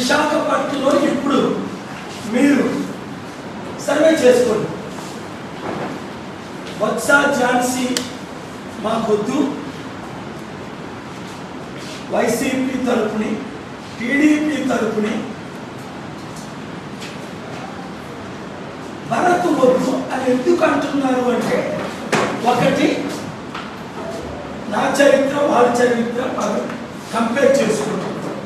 విశాఖపట్నంలో ఇప్పుడు మీరు సర్వే చేసుకోండి వత్స ఝాన్సీ మాకొద్దు వైసీపీ తరపుని టీడీపీ తరపుని భరత్ వద్దు అని ఎందుకు అంటున్నారు అంటే ఒకటి నా చరిత్ర వాళ్ళ చరిత్ర మనం కంపేర్ చేసుకుంటాం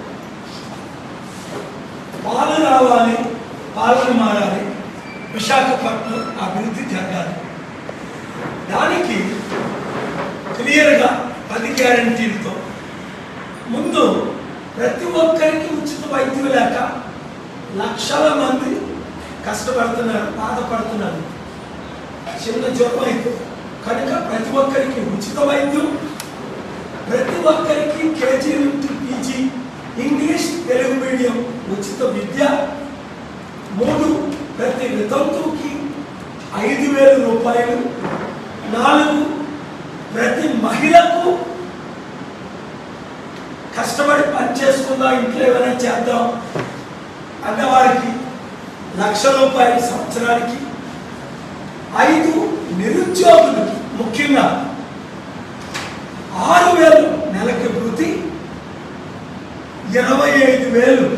పాలు రావాలి పాలన మారాలి విశాఖపట్నం అభివృద్ధి జరగాలి దానికి క్లియర్గా పది గ్యారంటీలతో ముందు ప్రతి ఒక్కరికి ఉచిత వైద్యం లేక లక్షల మంది కష్టపడుతున్నారు బాధపడుతున్నారు చిన్న జ్వరం అయితే కనుక ప్రతి ఒక్కరికి ఉచిత వైద్యం ప్రతి ఒక్కరికి కేజీ నుండి పీజీ ఇంగ్లీష్ తెలుగు మీడియం ఉచిత విద్య మూడు ప్రతి వితంతువుకి ఐదు వేల రూపాయలు నాలుగు ప్రతి మహిళకు కష్టపడి పని చేసుకుందాం ఇంట్లో ఏమైనా చేద్దాం అన్నవారికి లక్ష రూపాయలు సంవత్సరానికి ఐదు నిరుద్యోగులు ముఖ్యంగా ఆరు వేలు నెలకి వృత్తి ఇరవై ఐదు వేలు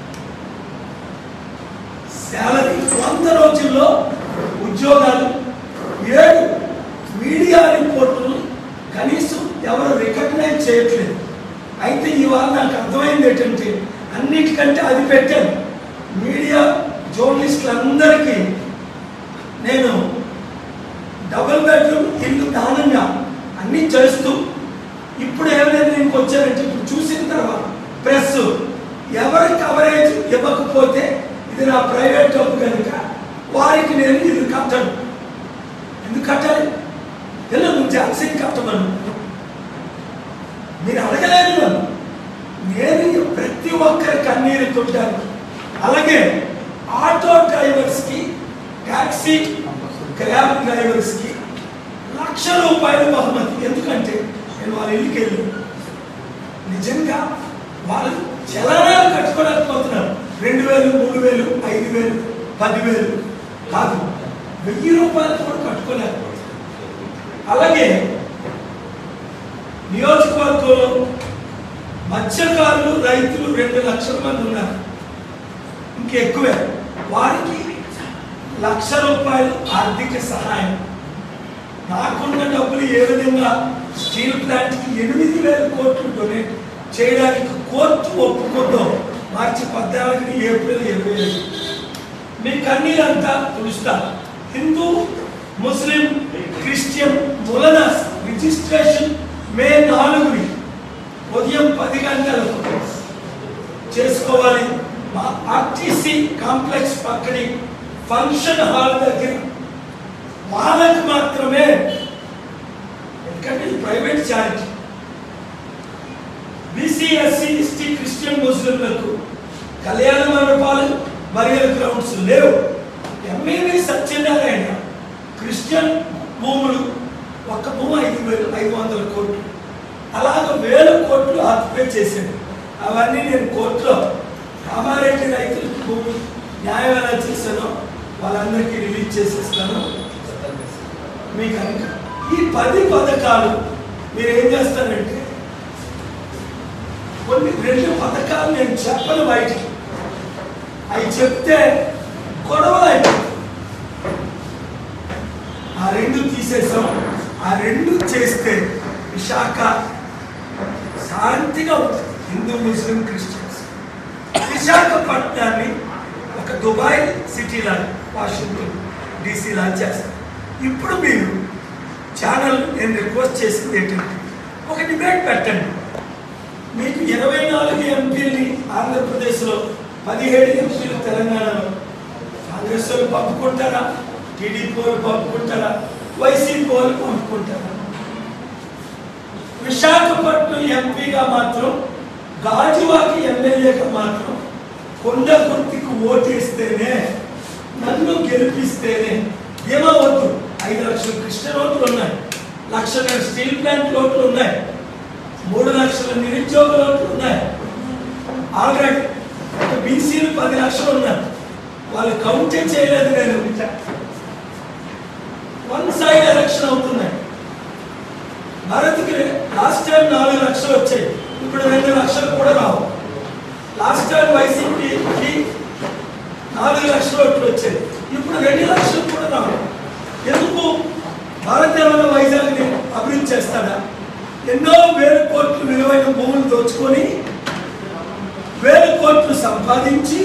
శాలరీ వంద రోజుల్లో ఉద్యోగాలు ఏడు మీడియా రిపోర్టులు కనీసం ఎవరు రికగ్నైజ్ చేయట్లేదు అయితే ఇవాళ నాకు అర్థమైంది ఏంటంటే అన్నిటికంటే అది పెట్టాను మీడియా జర్నలిస్టులందరికీ నేను డబుల్ బెడ్రూమ్ ఇల్లు దానంగా అన్నీ చేస్తూ ఇప్పుడు ఏమైనా నేను వచ్చానంటే ఇప్పుడు చూసిన తర్వాత ప్రెస్ ఎవరి కవరేజ్ ఇవ్వకపోతే ఇది నా ప్రైవేట్ డబ్బు కనుక వారికి నేను ఇది కట్టను ఎందుకు కట్టాలి ఇలా నువ్వు జాన్సీ కట్టమను మీరు అడగలేదు నన్ను నేను ప్రతి ఒక్కరి కన్నీరు తుంటాను అలాగే ఆటో డ్రైవర్స్కి ట్యాక్సీ క్యాబ్ డ్రైవర్స్కి లక్ష రూపాయలు బహుమతి ఎందుకంటే నేను వాళ్ళ ఇల్లుకి వెళ్ళి నిజంగా వాళ్ళు చలనాలు కట్టుకోలేకపోతున్నారు రెండు వేలు మూడు వేలు ఐదు వేలు పదివేలు కాదు వెయ్యి రూపాయలు కూడా కట్టుకోలేకపోతున్నారు అలాగే నియోజకవర్గంలో మత్స్యకారులు రైతులు రెండు లక్షల మంది ఉన్నారు ఇంకెక్కువే వారికి లక్ష రూపాయలు ఆర్థిక సహాయం నాకున్న డబ్బులు ఏ విధంగా స్టీల్ ప్లాంట్కి ఎనిమిది వేల కోట్లు డొనేట్ చేయడానికి కోర్టు ఒప్పుకుందో మార్చి పద్నాలుగుని ఏప్రిల్ ఇరవై ఐదు మీ కన్నీరంతా తులుస్తా హిందూ ముస్లిం క్రిస్టియన్ ములన రిజిస్ట్రేషన్ మే నాలుగుని ఉదయం పది గంటలకు చేసుకోవాలి మా ఆర్టీసీ కాంప్లెక్స్ పక్కని ఫంక్షన్ హాల్ దగ్గర వాళ్ళకి మాత్రమే ఎందుకంటే ఇది private charity BC SC ST Christian ముస్లింలకు కళ్యాణ మండపాలు బరియల్ గ్రౌండ్స్ లేవు ఎంఏవి సత్యనారాయణ క్రిస్టియన్ భూములు ఒక్క భూమి ఐదు వేలు ఐదు వందల కోట్లు అలాగ వేల కోట్లు ఆక్యుపై చేశాడు అవన్నీ నేను కోర్టులో కామారెడ్డి రైతుల భూమి న్యాయం ఎలా చేశానో వాళ్ళందరికీ రిలీజ్ చేసేస్తాను మీకు కనుక ఈ పది పథకాలు మీరు ఏం చేస్తారంటే కొన్ని రెండు పథకాలు నేను చెప్పను బయటికి అవి చెప్తే గొడవలు అయిపోతాయి ఆ రెండు తీసేసాం ఆ రెండు చేస్తే విశాఖ శాంతిగా ఉంటుంది హిందూ ముస్లిం క్రిస్టియన్స్ విశాఖపట్నాన్ని ఒక దుబాయ్ సిటీ లాగా వాషింగ్టన్ డీసీ లాగా చేస్తారు ఇప్పుడు మీరు ఛానల్ నేను రిక్వెస్ట్ చేసింది ఏంటంటే ఒక డిబేట్ పెట్టండి మీకు ఇరవై నాలుగు ఎంపీలని ఆంధ్రప్రదేశ్లో పదిహేడు ఎంపీలు తెలంగాణలో కాంగ్రెస్ వాళ్ళు పంపుకుంటారా టీడీపీ వాళ్ళు పంపుకుంటారా వైసీపీ వాళ్ళు పంపుకుంటారా విశాఖపట్నం ఎంపీగా మాత్రం గాజువాకి ఎమ్మెల్యేగా మాత్రం కొండ గుర్తికి ఓటేస్తేనే నన్ను గెలిపిస్తేనే ఏమో వద్దు ఐదు లక్షల కృష్ణ రోడ్లు ఉన్నాయి లక్షల స్టీల్ ప్లాంట్ రోడ్లు ఉన్నాయి మూడు లక్షల నిరుద్యోగ రోడ్లు ఉన్నాయి ఆల్రెడీ ఒక బీసీ పది లక్షలు ఉన్నారు వాళ్ళు కౌంటే చేయలేదు నేను వన్ సైడ్ ఎలక్షన్ అవుతున్నాయి భారత్కి లాస్ట్ టైం నాలుగు లక్షలు వచ్చాయి ఇప్పుడు రెండు లక్షలు కూడా రావు లాస్ట్ టైం వైసీపీకి నాలుగు లక్షలు ఓట్లు వచ్చాయి ఇప్పుడు రెండు లక్షలు కూడా రావు ఎందుకు భారత్ ఏమైనా వైజాగ్ని అభివృద్ధి చేస్తాడా ఎన్నో వేల కోట్లు విలువైన భూములు దోచుకొని వేల కోట్లు సంపాదించి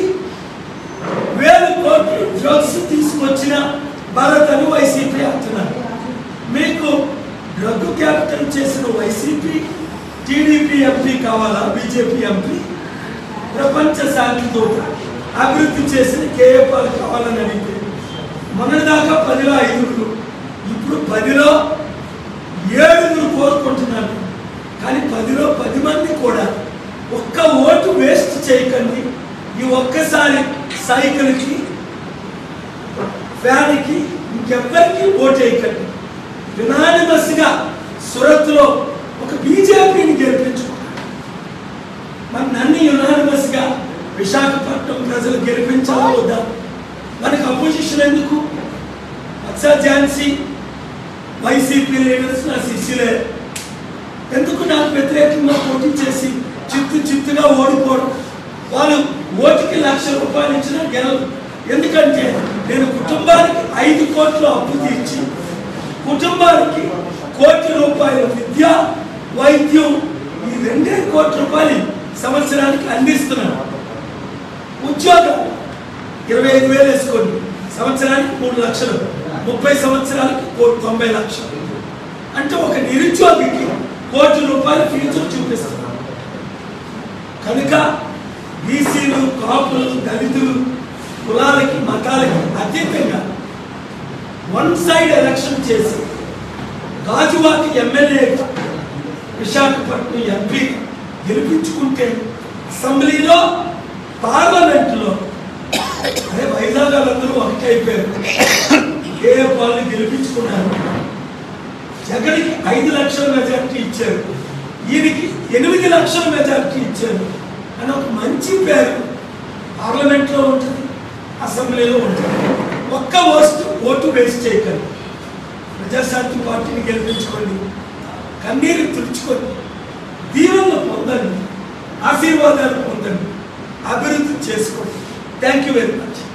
వేల కోట్లు డ్రగ్స్ తీసుకొచ్చిన భారత్ అని వైసీపీ అంటున్నారు మీకు డ్రగ్ క్యాపిటల్ చేసిన వైసీపీ టీడీపీ ఎంపీ కావాలా బీజేపీ ఎంపీ ప్రపంచ శాంతితో అభివృద్ధి చేసిన కేఏపాల్ కావాలని అడిగితే మొన్నటిదాకా పదిలో ఐదుగురు ఇప్పుడు పదిలో ఏడుగురు కోరుకుంటున్నాను కానీ పదిలో పది మంది కూడా ఒక్క ఓటు వేస్ట్ చేయకండి ఈ ఒక్కసారి సైకిల్కి ఫ్యాన్కి ఇంకెవ్వరికి ఓటు వేయకండి యునానిమస్గా సురత్లో ఒక బీజేపీని గెలిపించుకున్నాడు మరి నన్ను యునానిమస్గా విశాఖపట్నం ప్రజలు గెలిపించాలా వద్దా మనకి అపోజిషన్ ఎందుకు అక్సా ఝాన్సీ వైసీపీ లీడర్స్ నా శిష్యులే ఎందుకు నాకు వ్యతిరేకంగా పోటీ చేసి చిత్తు చిత్తుగా ఓడిపోవడం వాళ్ళు ఓటుకి లక్ష రూపాయలు ఇచ్చినా గెలవు ఎందుకంటే నేను కుటుంబానికి ఐదు కోట్లు అప్పు తీర్చి కుటుంబానికి కోటి రూపాయల విద్య వైద్యం ఈ రెండే కోట్ల రూపాయలు సంవత్సరానికి అందిస్తున్నాను ఉద్యోగం ఇరవై ఐదు వేలు వేసుకోండి సంవత్సరానికి మూడు లక్షలు ముప్పై సంవత్సరాలకి కోటి తొంభై లక్షలు అంటే ఒక నిరుద్యోగికి కోటి రూపాయల ఫ్యూచర్ చూపిస్తున్నాను కనుక బీసీలు కాపులు దళితులు కులాలకి మతాలకి అతీతంగా వన్ సైడ్ ఎలక్షన్ చేసి గాజువాకి ఎమ్మెల్యేగా విశాఖపట్నం ఎంపీ గెలిపించుకుంటే అసెంబ్లీలో పార్లమెంట్లో అదే వైజాగ్ వాళ్ళందరూ ఒకటే అయిపోయారు ఏ వాళ్ళు గెలిపించుకున్నారు జగన్కి ఐదు లక్షల మెజార్టీ ఇచ్చారు ఈయనకి ఎనిమిది లక్షల మెజార్టీ ఇచ్చారు అని ఒక మంచి పేరు పార్లమెంట్లో ఉంటుంది అసెంబ్లీలో ఉంటుంది ఒక్క ఓటు ఓటు వేస్ట్ చేయకండి ప్రజాశాంతి పార్టీని గెలిపించుకోండి కన్నీరు తుడుచుకోండి దీవెనలు పొందండి ఆశీర్వాదాలు పొందండి అభివృద్ధి చేసుకోండి థ్యాంక్ యూ వెరీ మచ్